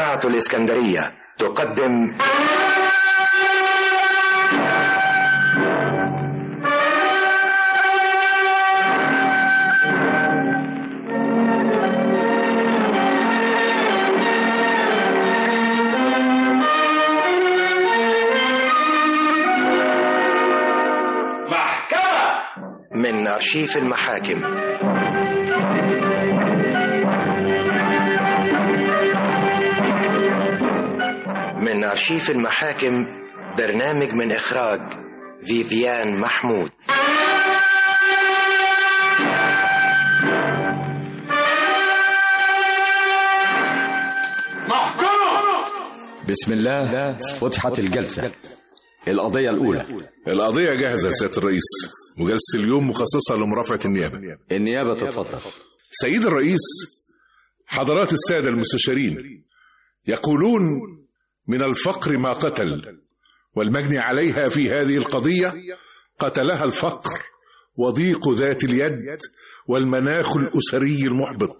إذاعة الإسكندرية تقدم محكمة من أرشيف المحاكم من أرشيف المحاكم برنامج من إخراج فيفيان محمود محكمة بسم الله فتحت الجلسة القضية الأولى القضية جاهزة يا سيادة الرئيس وجلسة اليوم مخصصة لمرافعة النيابة النيابة تتفضل سيد الرئيس حضرات السادة المستشارين يقولون من الفقر ما قتل والمجني عليها في هذه القضية قتلها الفقر وضيق ذات اليد والمناخ الأسري المحبط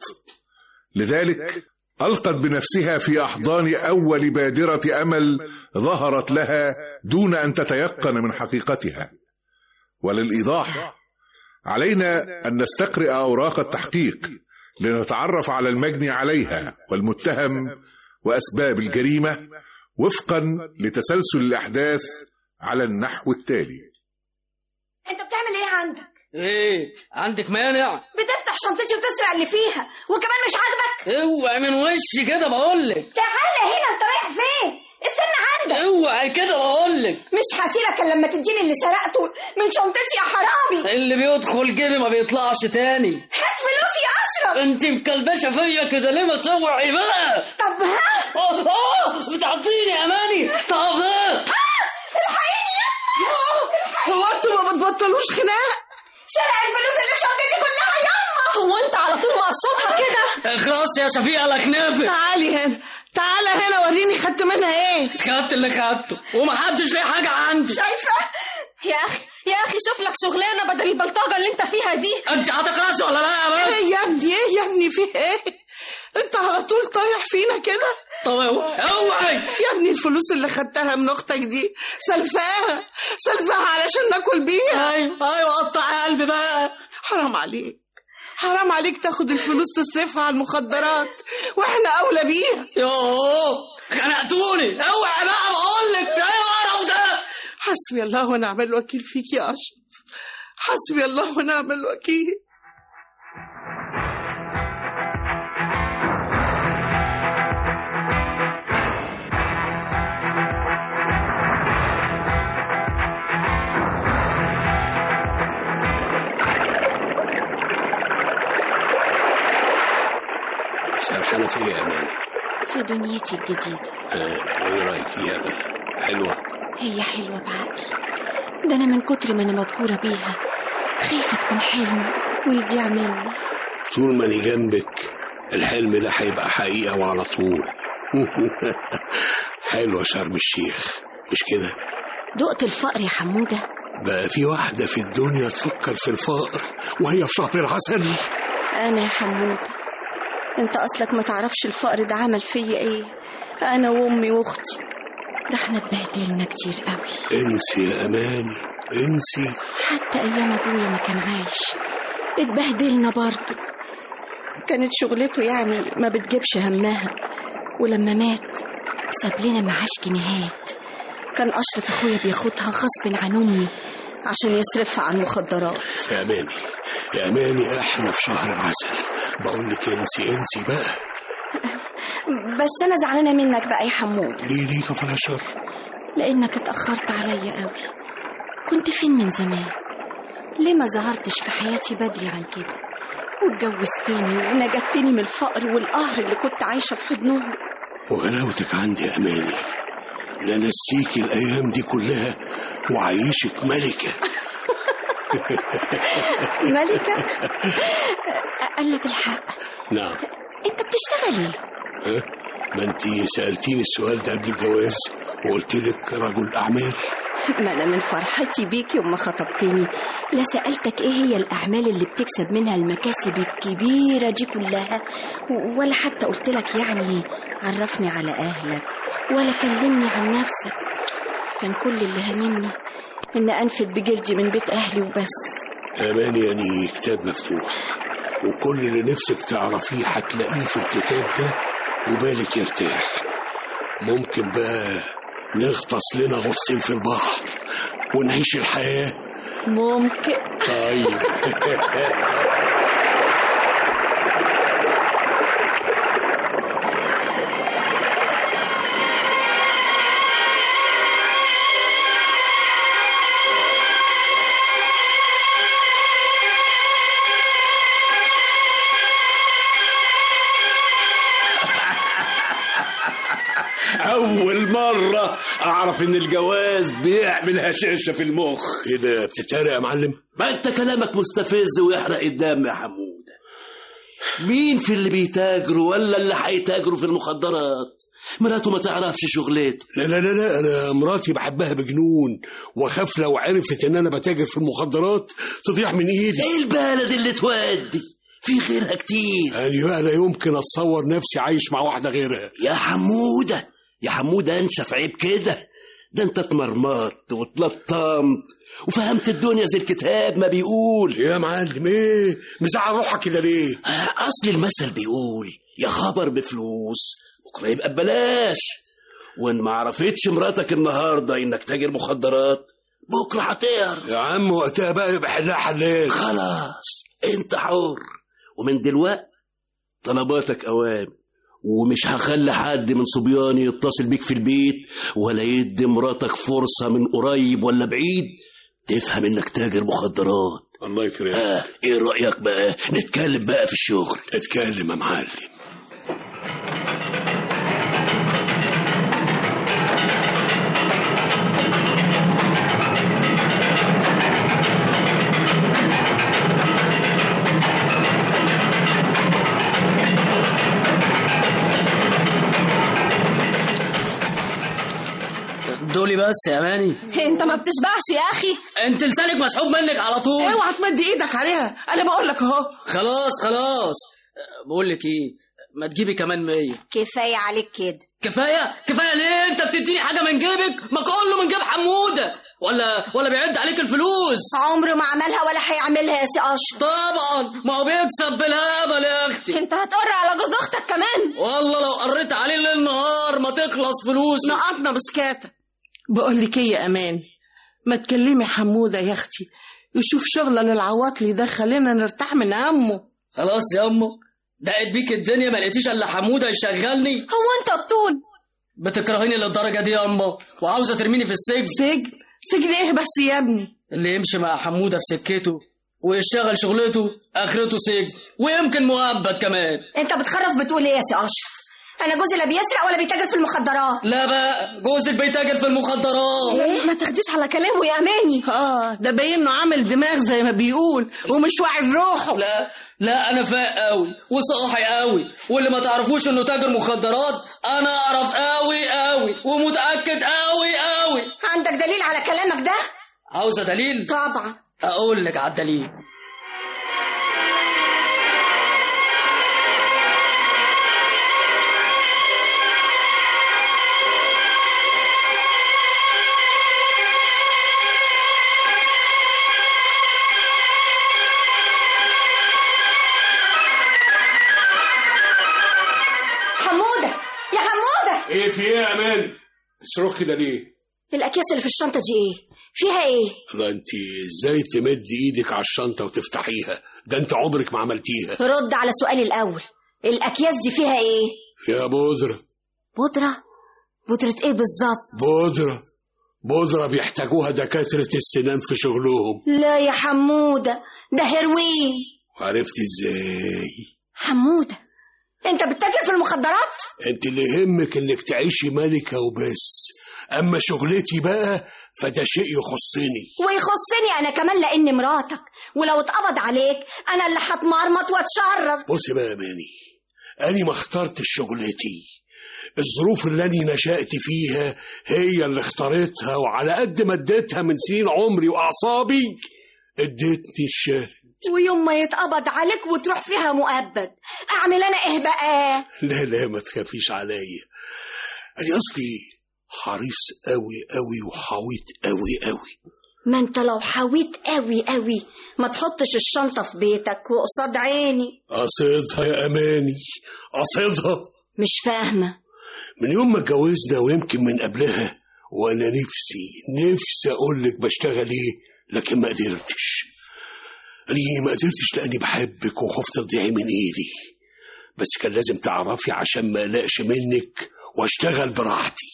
لذلك ألقت بنفسها في أحضان أول بادرة أمل ظهرت لها دون أن تتيقن من حقيقتها وللإيضاح علينا أن نستقرئ أوراق التحقيق لنتعرف على المجني عليها والمتهم وأسباب الجريمة وفقا لتسلسل الأحداث على النحو التالي انت بتعمل ايه عندك ايه عندك مانع بتفتح شنطتي وتسرق اللي فيها وكمان مش عاجبك اوعي من وشي كده بقولك تعالى هنا انت رايح فين استنى عندك اوعي كده بقولك مش هسيبك الا لما تديني اللي سرقته من شنطتي يا حرامي اللي بيدخل جيبي ما بيطلعش تاني هات فلوسي يا اشرف انت مكلبشه فيا كده ليه ما توعي بقى طب ها اه اه بتعطيني اماني طب ها الحقيني يما هو انتوا ما بتبطلوش خناق سرق الفلوس اللي في شنطتي كلها يما هو انت على طول مقشطها كده اخلاص يا شفيقه لك نافق تعالي هنا تعالى هنا وريني خدت منها ايه خدت اللي خدته ومحدش ليه حاجه عندي شايفه يا اخي يا اخي شوف لك شغلانه بدل البلطجه اللي انت فيها دي انت هتخلصي ولا لا يا بنت ايه يا ابني ايه يا ابني في ايه انت على طول طايح فينا كده طب اوعي يا ابني الفلوس اللي خدتها من اختك دي سلفاها سلفاها علشان ناكل بيها ايوه ايوه قطع قلبي بقى حرام عليك حرام عليك تاخد الفلوس تصرفها على المخدرات واحنا اولى بيها يوه خنقتوني اوعي بقى بقول لك ايه القرف ده حسبي الله ونعم الوكيل فيك يا اشرف حسبي الله ونعم الوكيل سرحانة فيا يا أمان في دنيتي الجديدة آه، وإيه رأيك فيها بقى؟ حلوة هي حلوة بعقل ده أنا من كتر ما أنا مبهورة بيها خايفة تكون حلم ويضيع مني طول ما أنا جنبك الحلم ده هيبقى حقيقة وعلى طول حلوة شرم الشيخ مش كده؟ دقت الفقر يا حمودة بقى في واحدة في الدنيا تفكر في الفقر وهي في شهر العسل أنا يا حمودة أنت أصلك ما تعرفش الفقر ده عمل فيا إيه أنا وأمي وأختي ده احنا اتبهدلنا كتير قوي انسي يا أماني انسي حتى أيام أبويا ما كان عايش اتبهدلنا برضه كانت شغلته يعني ما بتجيبش همها ولما مات ساب لنا معاش جنيهات كان أشرف أخويا بياخدها غصب عن أمي عشان يصرفها على المخدرات يا أماني يا أماني احنا في شهر العسل بقول لك انسي انسي بقى بس أنا زعلانة منك بقى يا حمود ليه ليه كفر شر لأنك اتأخرت عليا قوي كنت فين من زمان ليه ما ظهرتش في حياتي بدري عن كده واتجوزتني ونجدتني من الفقر والقهر اللي كنت عايشة في حضنهم وغلاوتك عندي يا أماني لا نسيك الأيام دي كلها وعيشك ملكة ملكة قال لك الحق نعم انت بتشتغل ايه ها؟ ما انت سألتيني السؤال ده قبل الجواز وقلت لك رجل أعمال ما انا من فرحتي بيك يوم ما خطبتني لا سألتك ايه هي الأعمال اللي بتكسب منها المكاسب الكبيرة دي كلها و- ولا حتى قلت لك يعني عرفني على أهلك ولا كلمني عن نفسك كان كل اللي هاممني إن أنفد بجلدي من بيت أهلي وبس أماني يعني كتاب مفتوح وكل اللي نفسك تعرفيه هتلاقيه في الكتاب ده وبالك يرتاح ممكن بقى نغطس لنا غطسين في البحر ونعيش الحياة ممكن طيب أول مرة أعرف إن الجواز بيعمل هشاشة في المخ كده بتتريق يا معلم ما أنت كلامك مستفز ويحرق الدم يا حمودة مين في اللي بيتاجروا ولا اللي هيتاجروا في المخدرات مراته ما تعرفش شغلته لا لا لا لا انا مراتي بحبها بجنون واخاف لو عرفت ان انا بتاجر في المخدرات تضيع من ايدي ايه البلد اللي تودي في غيرها كتير انا بقى لا يمكن اتصور نفسي عايش مع واحده غيرها يا حمودة يا حمودة انشف عيب كده ده انت اتمرمطت واتلطمت وفهمت الدنيا زي الكتاب ما بيقول يا معلم ايه مزعل روحك كده ليه اصل المثل بيقول يا خبر بفلوس بكره يبقى ببلاش وان ما عرفتش مراتك النهارده انك تاجر مخدرات بكره هتعرف يا عم وقتها بقى يبقى حلها حلال خلاص انت حر ومن دلوقتي طلباتك اوامر ومش هخلي حد من صبياني يتصل بيك في البيت ولا يدي مراتك فرصة من قريب ولا بعيد تفهم انك تاجر مخدرات الله يكرمك آه ايه رأيك بقى نتكلم بقى في الشغل اتكلم يا معلم دولي بس يا ماني انت ما بتشبعش يا اخي انت لسانك مسحوب منك على طول اوعى تمد ايدك عليها انا بقول لك اهو خلاص خلاص بقول لك ايه ما تجيبي كمان مية كفاية عليك كده كفايه كفايه ليه انت بتديني حاجه من جيبك ما كله من جيب حموده ولا ولا بيعد عليك الفلوس عمره ما عملها ولا هيعملها يا سي أشرف طبعا ما هو بيكسب بالهبل يا اختي انت هتقر على جوز اختك كمان والله لو قريت عليه ليل نهار ما تخلص فلوسه نقطنا بسكاتة بقول لك ايه يا امان ما تكلمي حموده يا اختي يشوف شغله للعواطلي ده خلينا نرتاح من همه خلاص يا امه دقت بيك الدنيا ما لقيتيش الا حموده يشغلني هو انت الطول بتكرهيني للدرجه دي يا امه وعاوزه ترميني في السجن سجن سجن ايه بس يا ابني اللي يمشي مع حموده في سكته ويشتغل شغلته اخرته سجن ويمكن مؤبد كمان انت بتخرف بتقول ايه يا سي أشرف انا جوزي لا بيسرق ولا بيتاجر في المخدرات لا بقى جوزك بيتاجر في المخدرات ما تاخديش على كلامه يا اماني اه ده باين انه عامل دماغ زي ما بيقول ومش واعي روحه لا لا انا فاق قوي وصاحي قوي واللي ما تعرفوش انه تاجر مخدرات انا اعرف قوي قوي ومتاكد قوي قوي عندك دليل على كلامك ده عاوزه دليل طبعا اقول لك على الدليل حموده يا حموده ايه في ايه يا امان صرخ كده ليه الاكياس اللي في الشنطه دي ايه فيها ايه لا انت ازاي تمد ايدك على الشنطه وتفتحيها ده انت عمرك ما عملتيها رد على سؤالي الاول الاكياس دي فيها ايه يا بودره بودره بودره ايه بالظبط بودره بودره بيحتاجوها دكاتره السنان في شغلهم لا يا حموده ده هيروين وعرفت ازاي حموده انت بتتاجر في المخدرات انت اللي يهمك انك تعيشي ملكه وبس اما شغلتي بقى فده شيء يخصني ويخصني انا كمان لاني مراتك ولو اتقبض عليك انا اللي هتمرمط واتشرف بصي بقى يا ماني أنا ما اخترتش شغلتي الظروف اللي أنا نشأت فيها هي اللي اختارتها وعلى قد ما اديتها من سنين عمري وأعصابي اديتني الشهد ويوم ما يتقبض عليك وتروح فيها مؤبد اعمل انا ايه بقى لا لا ما تخافيش عليا أنا أصلي حريص قوي قوي وحويط قوي قوي ما انت لو حاويت قوي قوي ما تحطش الشنطة في بيتك وقصاد عيني قصدها يا أماني قصدها مش فاهمة من يوم ما اتجوزنا ويمكن من قبلها وانا نفسي نفسي اقول لك بشتغل ايه لكن ما قدرتش انا ما قدرتش لاني بحبك وخفت تضيعي من ايدي بس كان لازم تعرفي عشان ما اقلقش منك واشتغل براحتي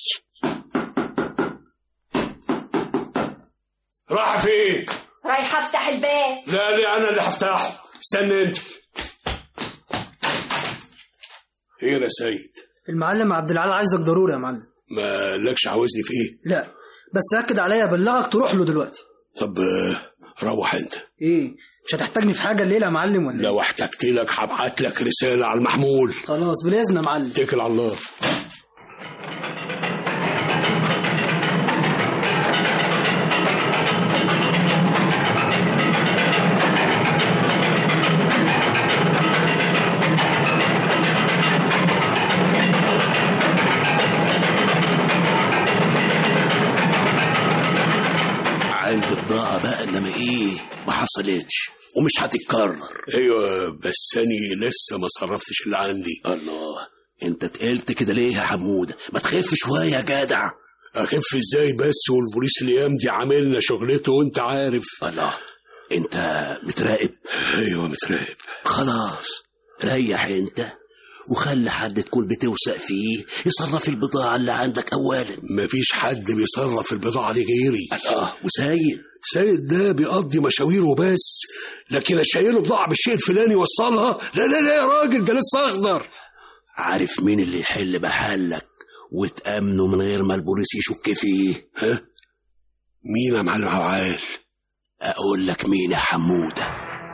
راح فين رايحة افتح الباب لا لا انا اللي هفتحه استنى انت خير يا سيد المعلم عبد العال عايزك ضروري يا معلم ما لكش عاوزني في ايه لا بس اكد عليا ابلغك تروح له دلوقتي طب آه، روح انت ايه مش هتحتاجني في حاجه الليله يا معلم ولا لو احتجت لك هبعت لك رسالة على المحمول خلاص بالاذن يا معلم اتكل على الله عندي بضاعة بقى انما ايه ما حصلتش ومش هتتكرر ايوه بس انا لسه ما صرفتش اللي عندي الله انت تقلت كده ليه يا حمودة ما تخف شوية يا جدع اخف ازاي بس والبوليس الايام دي عاملنا شغلته وانت عارف الله انت متراقب ايوه متراقب خلاص ريح انت وخلي حد تكون بتوثق فيه يصرف البضاعة اللي عندك أولا مفيش حد بيصرف البضاعة دي غيري الله وسيد سيد ده بيقضي مشاويره بس لكن اشيله بضاعة بالشيء الفلاني يوصلها لا لا لا يا راجل ده لسه اخضر عارف مين اللي يحل محلك وتأمنه من غير ما البوليس يشك فيه ها مين يا معلم عوال أقول لك مين يا حمودة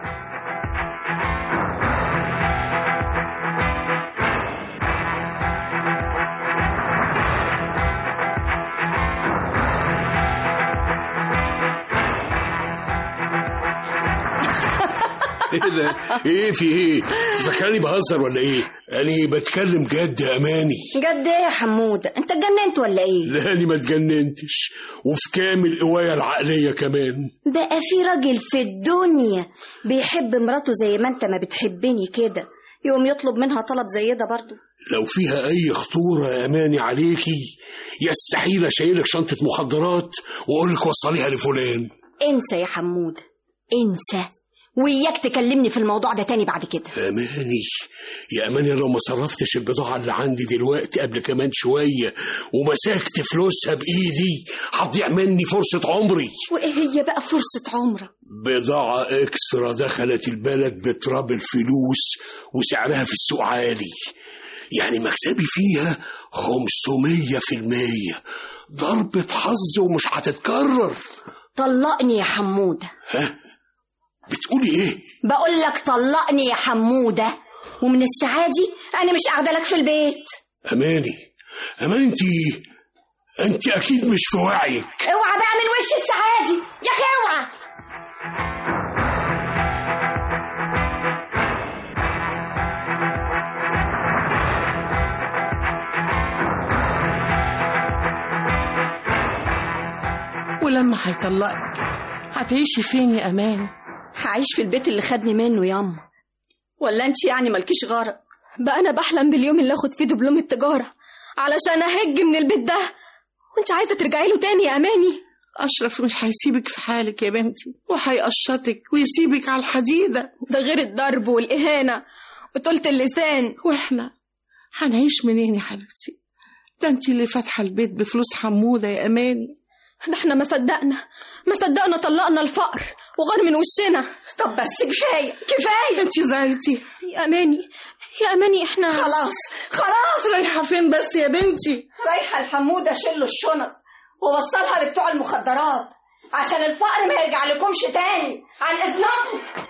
ايه ده ايه في ايه تفكرني بهزر ولا ايه انا بتكلم جد يا اماني جد ايه يا حمودة انت اتجننت ولا ايه لا انا ما اتجننتش وفي كامل قوايا العقليه كمان بقى في راجل في الدنيا بيحب مراته زي ما انت ما بتحبني كده يقوم يطلب منها طلب زي ده برضه لو فيها اي خطوره يا اماني عليكي يستحيل اشيلك شنطه مخدرات واقول لك وصليها لفلان انسى يا حمودة انسى وياك تكلمني في الموضوع ده تاني بعد كده اماني يا اماني لو ما صرفتش البضاعه اللي عندي دلوقتي قبل كمان شويه ومسكت فلوسها بايدي هتضيع مني فرصه عمري وايه هي بقى فرصة عمرك بضاعة اكسترا دخلت البلد بتراب الفلوس وسعرها في السوق عالي يعني مكسبي فيها خمسمية في المية ضربة حظ ومش هتتكرر طلقني يا حمودة ها بتقولي ايه بقول لك طلقني يا حمودة ومن الساعة دي أنا مش قاعدة لك في البيت اماني اماني انت انت اكيد مش في وعيك اوعى بقى من وش الساعة دي يا أخي اوعى ولما هيطلقك هتعيشي فين يا امان هعيش في البيت اللي خدني منه ياما ولا انت يعني مالكيش غرض بقى انا بحلم باليوم اللي اخد فيه دبلوم التجاره علشان اهج من البيت ده وانت عايزه ترجعي له تاني يا اماني اشرف مش هيسيبك في حالك يا بنتي وهيقشطك ويسيبك على الحديده ده غير الضرب والاهانه وطولة اللسان واحنا هنعيش منين يا حبيبتي ده انت اللي فاتحه البيت بفلوس حموده يا اماني ده احنا ما صدقنا ما صدقنا طلقنا الفقر وغار من وشنا طب بس كفاية كفاية انت زعلتي يا اماني يا اماني احنا خلاص خلاص رايحه فين بس يا بنتي رايحة الحمودة شيلوا الشنط ووصلها لبتوع المخدرات عشان الفقر ما يرجع لكمش تاني عن إذنكم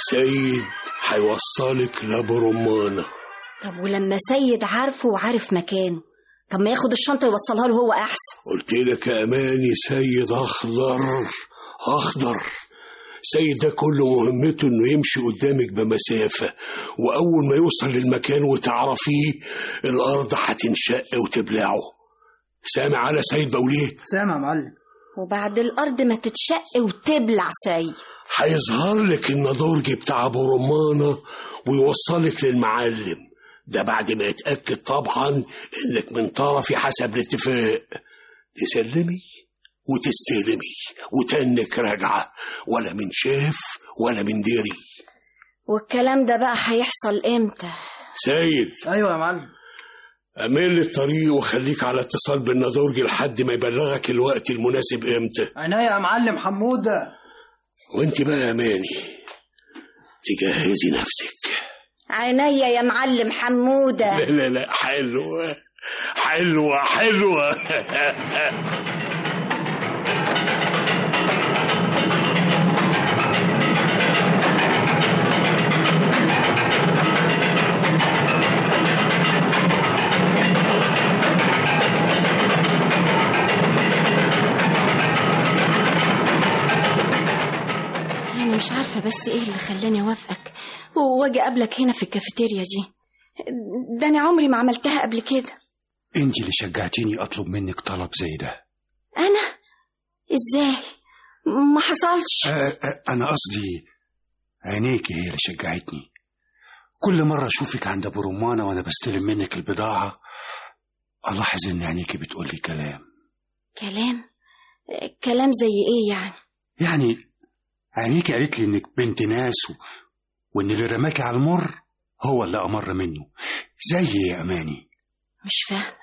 سيد هيوصلك لابو رمانة طب ولما سيد عارفه وعارف مكانه طب ما ياخد الشنطة يوصلها له هو أحسن قلت لك يا أماني سيد أخضر أخضر سيد ده كل مهمته إنه يمشي قدامك بمسافة وأول ما يوصل للمكان وتعرفيه الأرض هتنشق وتبلعه سامع على سيد بوليه سامع يا معلم وبعد الأرض ما تتشق وتبلع سيد هيظهر لك النضورج بتاع ابو رمانه ويوصلك للمعلم ده بعد ما يتاكد طبعا انك من طرفي حسب الاتفاق تسلمي وتستلمي وتنك راجعه ولا من شاف ولا من ديري والكلام ده بقى هيحصل امتى سيد ايوه يا معلم اميل لي الطريق وخليك على اتصال بالنضورج لحد ما يبلغك الوقت المناسب امتى عناية يا معلم حمودة وانت بقى يا اماني تجهزي نفسك عينيا يا معلم حمودة لا لا لا حلوة حلوة حلوة أنا مش عارفة بس إيه اللي خلاني أوافقك وأجي أقابلك هنا في الكافيتيريا دي ده أنا عمري ما عملتها قبل كده انت اللي شجعتيني اطلب منك طلب زي ده أنا إزاي ما حصلش آه آه انا قصدي عينيكي هي اللي شجعتني كل مرة اشوفك عند ابو رمانة وانا بستلم منك البضاعة الاحظ ان عينيكي بتقولي كلام كلام كلام زي إيه يعني يعني عينيكي قالت لي انك بنت ناس و... وان اللي رماكي على المر هو اللي امر منه زي يا اماني مش فاهمة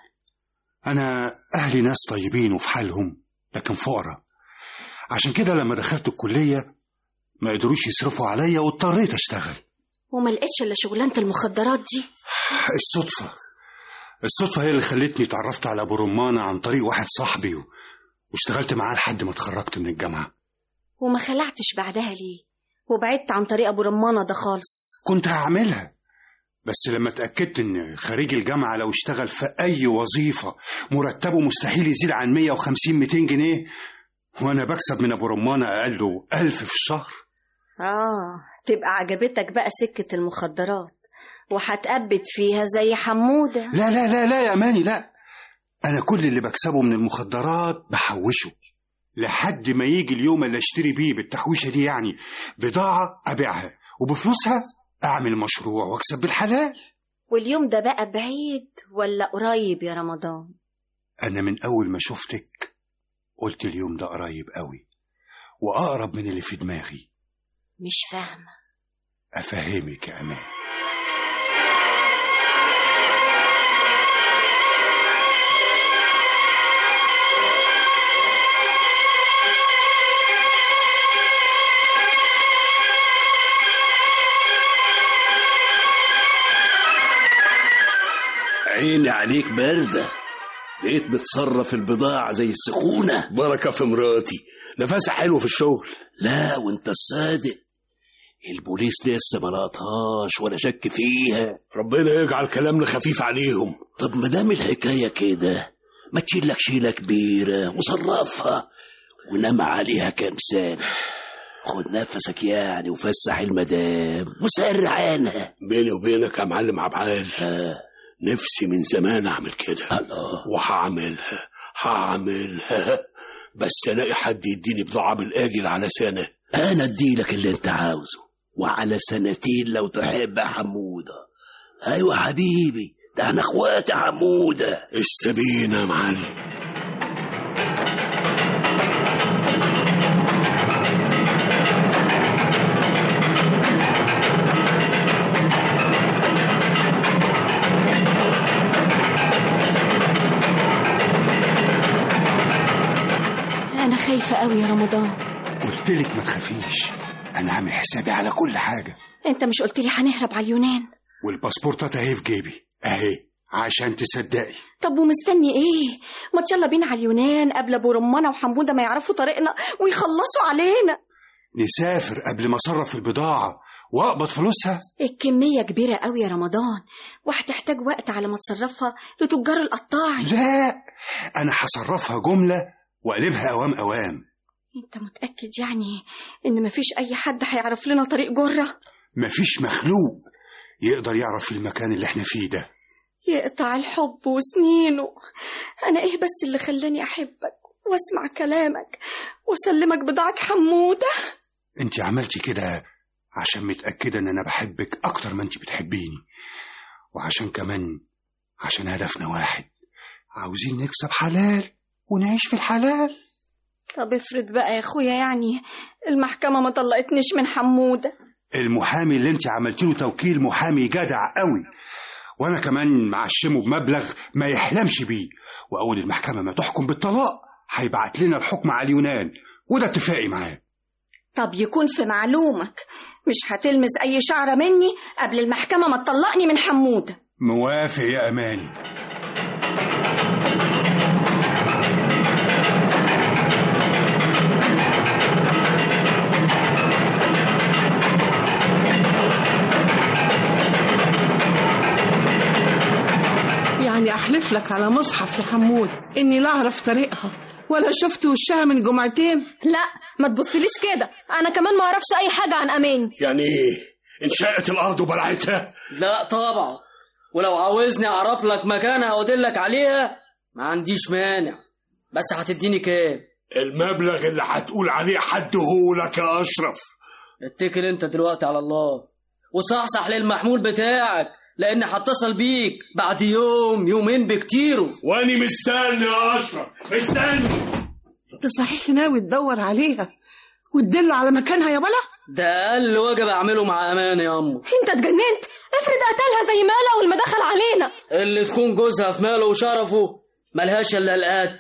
انا اهلي ناس طيبين وفي حالهم لكن فقراء عشان كده لما دخلت الكلية ما قدروش يصرفوا عليا واضطريت اشتغل وما لقيتش إلا شغلانة المخدرات دي الصدفة الصدفة هي اللي خلتني اتعرفت على أبو رمانة عن طريق واحد صاحبي و... واشتغلت معاه لحد ما اتخرجت من الجامعة وما خلعتش بعدها ليه وبعدت عن طريق أبو رمانة ده خالص كنت هعملها بس لما اتأكدت إن خريج الجامعة لو اشتغل في أي وظيفة مرتبه مستحيل يزيد عن 150 200 جنيه وأنا بكسب من أبو رمانة أقله ألف في الشهر آه تبقى عجبتك بقى سكة المخدرات وهتأبد فيها زي حمودة لا لا لا لا يا أماني لا أنا كل اللي بكسبه من المخدرات بحوشه لحد ما يجي اليوم اللي اشتري بيه بالتحويشة دي يعني بضاعة أبيعها وبفلوسها أعمل مشروع وأكسب بالحلال واليوم ده بقى بعيد ولا قريب يا رمضان أنا من أول ما شفتك قلت اليوم ده قريب قوي وأقرب من اللي في دماغي مش فاهمة أفهمك يا أمان عيني عليك باردة بقيت بتصرف البضاعة زي السخونة بركة في مراتي نفسها حلو في الشغل لا وانت الصادق البوليس لسه ما لقطهاش ولا شك فيها ربنا يجعل كلامنا خفيف عليهم طب ما دام الحكاية كده ما تشيل لك شيلة كبيرة وصرفها ونام عليها كام سنة خد نفسك يعني وفسح المدام وسرع عنها بيني وبينك يا معلم عبعال نفسي من زمان اعمل كده الله وهعملها هعملها بس الاقي حد يديني بضاعه بالاجل على سنه انا اديلك اللي انت عاوزه وعلى سنتين لو تحب يا حموده ايوه حبيبي ده احنا اخوات يا حموده استبينا يا معلم أنا خايفة قوي يا رمضان قلت لك ما تخافيش أنا عامل حسابي على كل حاجة أنت مش قلت لي هنهرب على اليونان والباسبورتات أهي في جيبي أهي عشان تصدقي طب ومستني ايه ما يلا بينا على اليونان قبل ابو رمانه وحموده ما يعرفوا طريقنا ويخلصوا علينا نسافر قبل ما أصرف البضاعة واقبض فلوسها الكمية كبيرة قوي يا رمضان وهتحتاج وقت على ما تصرفها لتجار القطاعي لا انا هصرفها جمله واقلبها اوام اوام انت متأكد يعني ان مفيش اي حد هيعرف لنا طريق جرة مفيش مخلوق يقدر يعرف المكان اللي احنا فيه ده يقطع الحب وسنينه انا ايه بس اللي خلاني احبك واسمع كلامك واسلمك بضاعة حمودة انت عملتي كده عشان متأكدة ان انا بحبك اكتر ما انت بتحبيني وعشان كمان عشان هدفنا واحد عاوزين نكسب حلال ونعيش في الحلال طب افرض بقى يا اخويا يعني المحكمة ما طلقتنيش من حمودة المحامي اللي انت عملت له توكيل محامي جدع قوي وانا كمان معشمه بمبلغ ما يحلمش بيه واول المحكمة ما تحكم بالطلاق هيبعت لنا الحكم على اليونان وده اتفاقي معاه طب يكون في معلومك مش هتلمس اي شعرة مني قبل المحكمة ما تطلقني من حمودة موافق يا اماني يعني أحلف لك على مصحف يا حمود إني لا أعرف طريقها ولا شفت وشها من جمعتين لا ما تبصليش كده انا كمان ما اعرفش اي حاجه عن اماني يعني ايه انشأت الارض وبلعتها لا طبعا ولو عاوزني اعرف لك مكانها وادلك عليها ما عنديش مانع بس هتديني كام المبلغ اللي هتقول عليه حدهولك يا اشرف اتكل انت دلوقتي على الله وصحصح للمحمول بتاعك لان هتصل بيك بعد يوم يومين بكتيرو واني مستني يا اشرف مستني أنت صحيح ناوي تدور عليها وتدل على مكانها يا بلا ده اقل واجب اعمله مع امانه يا امه انت اتجننت افرض قتلها زي ما قال اول ما دخل علينا اللي تكون جوزها في ماله وشرفه ملهاش الا القتل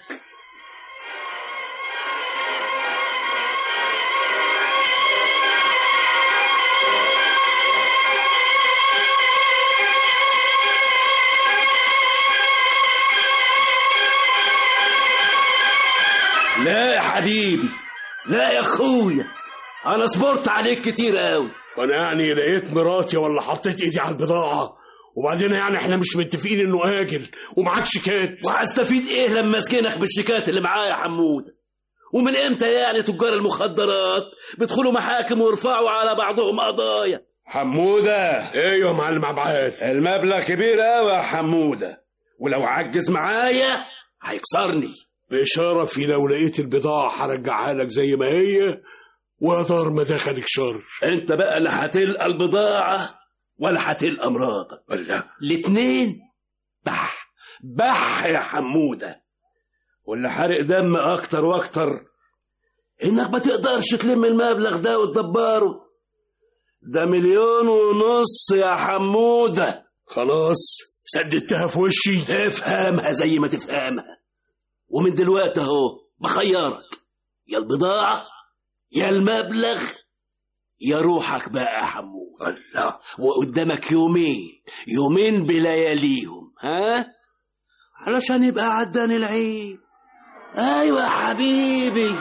لا يا حبيبي لا يا اخويا انا صبرت عليك كتير قوي وانا يعني لقيت مراتي ولا حطيت ايدي على البضاعه وبعدين يعني احنا مش متفقين انه اجل ومعاك شيكات وهستفيد ايه لما اسكنك بالشيكات اللي معايا يا حمود ومن امتى يعني تجار المخدرات بيدخلوا محاكم ويرفعوا على بعضهم قضايا حمودة ايوه يا معلم عبعال المبلغ كبير قوي يا حمودة ولو عجز معايا هيكسرني بشرفي لو لقيت البضاعه هرجعها لك زي ما هي ودار ما دخلك شر انت بقى لا هتلقى البضاعة ولا هتلقى مراتك الله الاتنين بح بح يا حمودة واللي حرق دم اكتر واكتر انك ما تقدرش تلم المبلغ ده وتدبره ده مليون ونص يا حمودة خلاص سددتها في وشي افهمها زي ما تفهمها ومن دلوقتي اهو بخيرك يا البضاعة يا المبلغ يا روحك بقى يا حمود الله وقدامك يومين يومين بلياليهم ها علشان يبقى عدان العيب ايوه يا حبيبي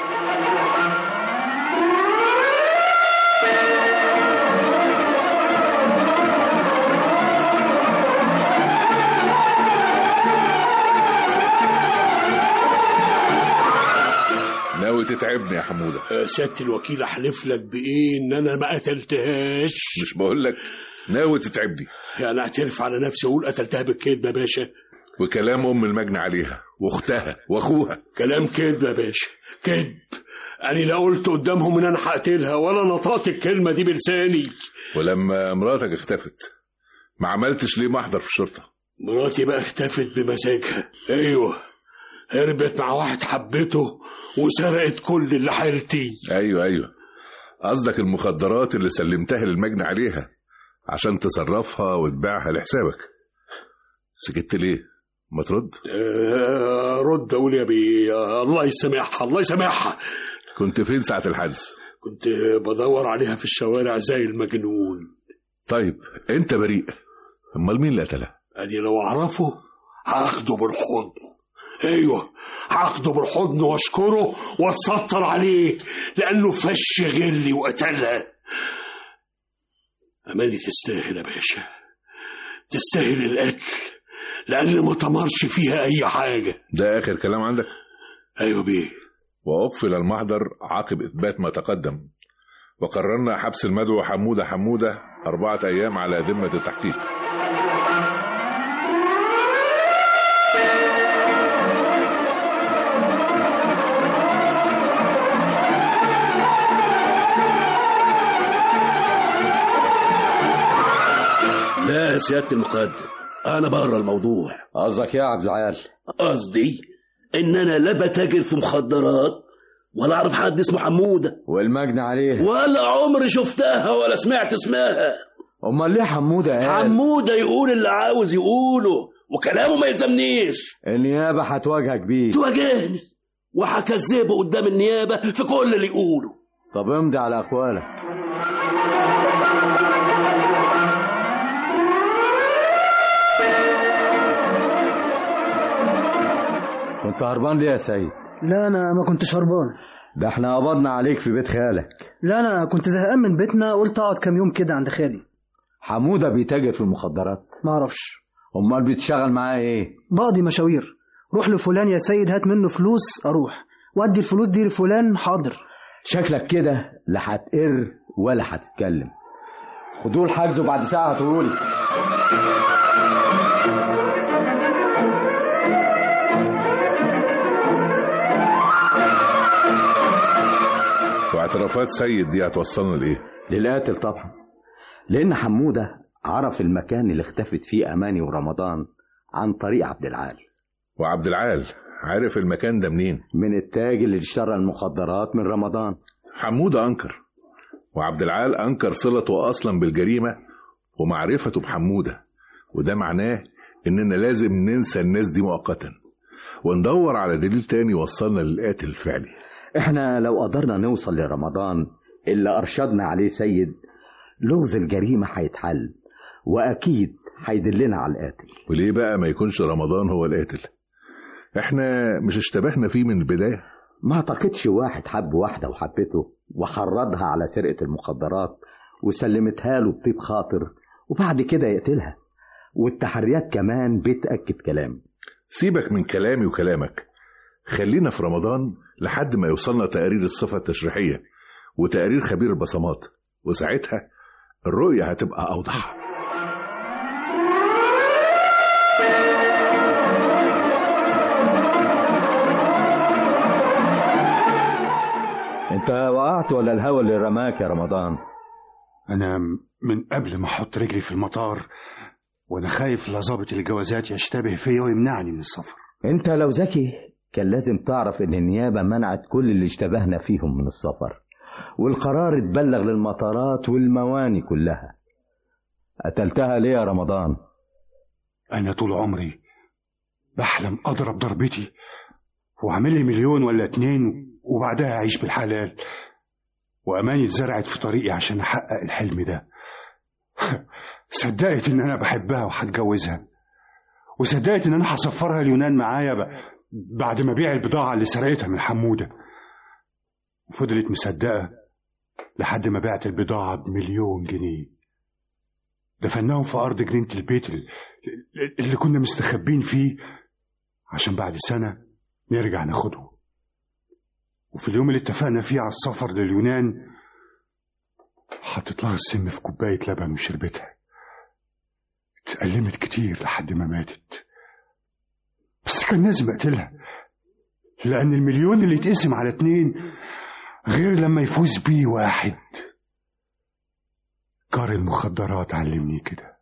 ناوي تتعبني يا حمودة يا سيادة الوكيل احلف لك بايه ان انا ما قتلتهاش مش بقول لك ناوي تتعبني يعني اعترف على نفسي واقول قتلتها بالكذب يا باشا وكلام ام المجني عليها واختها واخوها كلام كذب يا باشا كذب أنا لا قلت قدامهم إن أنا هقتلها ولا نطقت الكلمة دي بلساني ولما مراتك اختفت ما عملتش ليه محضر في الشرطة مراتي بقى اختفت بمزاجها أيوه هربت مع واحد حبته وسرقت كل اللي حيلتي ايوه ايوه قصدك المخدرات اللي سلمتها للمجني عليها عشان تصرفها وتبيعها لحسابك سكت ليه ما ترد آه، رد أقول يا بي آه، الله يسامحها الله يسامحها كنت فين ساعة الحادث كنت بدور عليها في الشوارع زي المجنون طيب انت بريء امال مين اللي قتلها أنا لو أعرفه هاخده بالحضن ايوه هاخده بالحضن واشكره واتستر عليه لانه فش غلي وقتلها أماني تستاهل يا باشا تستاهل القتل لأن ما تمرش فيها أي حاجة ده آخر كلام عندك أيوة بيه وأقفل المحضر عقب إثبات ما تقدم وقررنا حبس المدعو حمودة حمودة أربعة أيام على ذمة التحقيق لا يا سيادة المقدم أنا بره الموضوع قصدك يا عبد العال قصدي إن أنا لا بتاجر في مخدرات ولا أعرف حد اسمه حمودة والمجني عليه ولا عمري شفتها ولا سمعت اسمها امال ليه حموده قال حمودة يقول اللي عاوز يقوله وكلامه ما يلزمنيش النيابه هتواجهك بيه تواجهني وهكذبه قدام النيابة في كل اللي يقوله طب امضي على اقوالك كنت هربان ليه يا سيد لا انا ما كنتش هربان ده احنا قبضنا عليك في بيت خالك لا انا كنت زهقان من بيتنا قلت اقعد كام يوم كده عند خالي حموده بيتاجر في المخدرات ما اعرفش امال بتشتغل معاه ايه بقضي مشاوير روح لفلان يا سيد هات منه فلوس اروح وادي الفلوس دي لفلان حاضر شكلك كده لا هتقر ولا هتتكلم خدوه الحجز وبعد ساعه هتقولي واعترافات سيد دي هتوصلنا لإيه؟ للقاتل طبعا لأن حمودة عرف المكان اللي اختفت فيه أماني ورمضان عن طريق عبد العال وعبد العال عارف المكان ده منين؟ من التاجر اللي اشترى المخدرات من رمضان حمودة أنكر وعبد العال أنكر صلته أصلا بالجريمة ومعرفته بحمودة وده معناه إننا لازم ننسى الناس دي مؤقتا وندور على دليل تاني يوصلنا للقاتل الفعلي احنا لو قدرنا نوصل لرمضان اللي أرشدنا عليه سيد لغز الجريمة هيتحل وأكيد هيدلنا على القاتل وليه بقى ما يكونش رمضان هو القاتل احنا مش اشتبهنا فيه من البداية ما اعتقدش واحد حب واحدة وحبته وحرضها على سرقة المخدرات وسلمتها له بطيب خاطر وبعد كده يقتلها والتحريات كمان بتأكد كلام سيبك من كلامي وكلامك خلينا في رمضان لحد ما يوصلنا تقارير الصفة التشريحية وتقارير خبير البصمات وساعتها الرؤية هتبقى أوضح انت وقعت ولا الهوى اللي رماك يا رمضان أنا من قبل ما أحط رجلي في المطار وأنا خايف لا ظابط الجوازات يشتبه فيا ويمنعني من السفر انت لو ذكي كان لازم تعرف ان النيابة منعت كل اللي اشتبهنا فيهم من السفر والقرار اتبلغ للمطارات والمواني كلها قتلتها ليه يا رمضان أنا طول عمري بحلم أضرب ضربتي وأعمل لي مليون ولا اتنين وبعدها أعيش بالحلال وأماني اتزرعت في طريقي عشان أحقق الحلم ده صدقت إن أنا بحبها وهتجوزها وصدقت إن أنا هسفرها اليونان معايا ب... بعد ما بيع البضاعة اللي سرقتها من حمودة وفضلت مصدقة لحد ما بعت البضاعة بمليون جنيه دفناهم في أرض جنينة البيت ال- اللي كنا مستخبين فيه عشان بعد سنة نرجع ناخده وفي اليوم اللي اتفقنا فيه على السفر لليونان حطيت لها السم في كوباية لبن وشربتها اتألمت كتير لحد ما ماتت بس كان لازم اقتلها لأن المليون اللي يتقسم على اتنين غير لما يفوز بيه واحد جار المخدرات علمني كده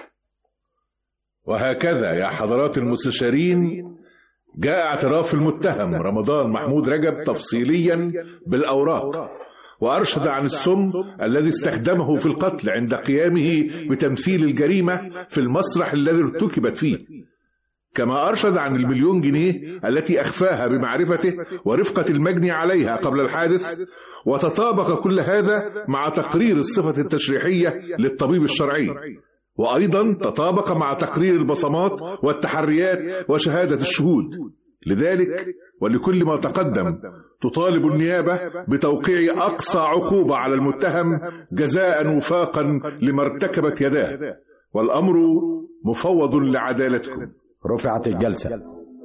وهكذا يا حضرات المستشارين جاء اعتراف المتهم رمضان محمود رجب تفصيليا بالأوراق وأرشد عن السم الذي استخدمه في القتل عند قيامه بتمثيل الجريمة في المسرح الذي ارتكبت فيه كما أرشد عن المليون جنيه التي أخفاها بمعرفته ورفقة المجني عليها قبل الحادث وتطابق كل هذا مع تقرير الصفة التشريحية للطبيب الشرعي وأيضا تطابق مع تقرير البصمات والتحريات وشهادة الشهود لذلك ولكل ما تقدم تطالب النيابة بتوقيع أقصى عقوبة على المتهم جزاء وفاقا لما ارتكبت يداه والأمر مفوض لعدالتكم رفعت الجلسة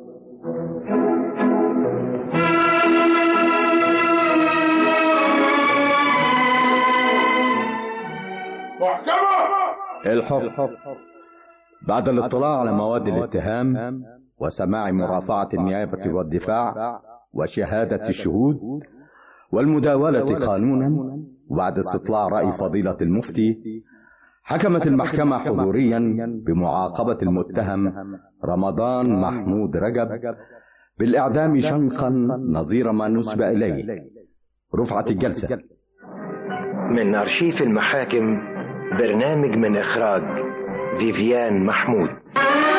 الحكم بعد الاطلاع على مواد الاتهام وسماع مرافعة النيابة والدفاع وشهادة الشهود والمداولة قانونا وبعد استطلاع رأي فضيلة المفتي حكمت المحكمة حضوريا بمعاقبة المتهم رمضان محمود رجب بالإعدام شنقا نظير ما نسب إليه رفعت الجلسة من أرشيف المحاكم برنامج من إخراج فيفيان محمود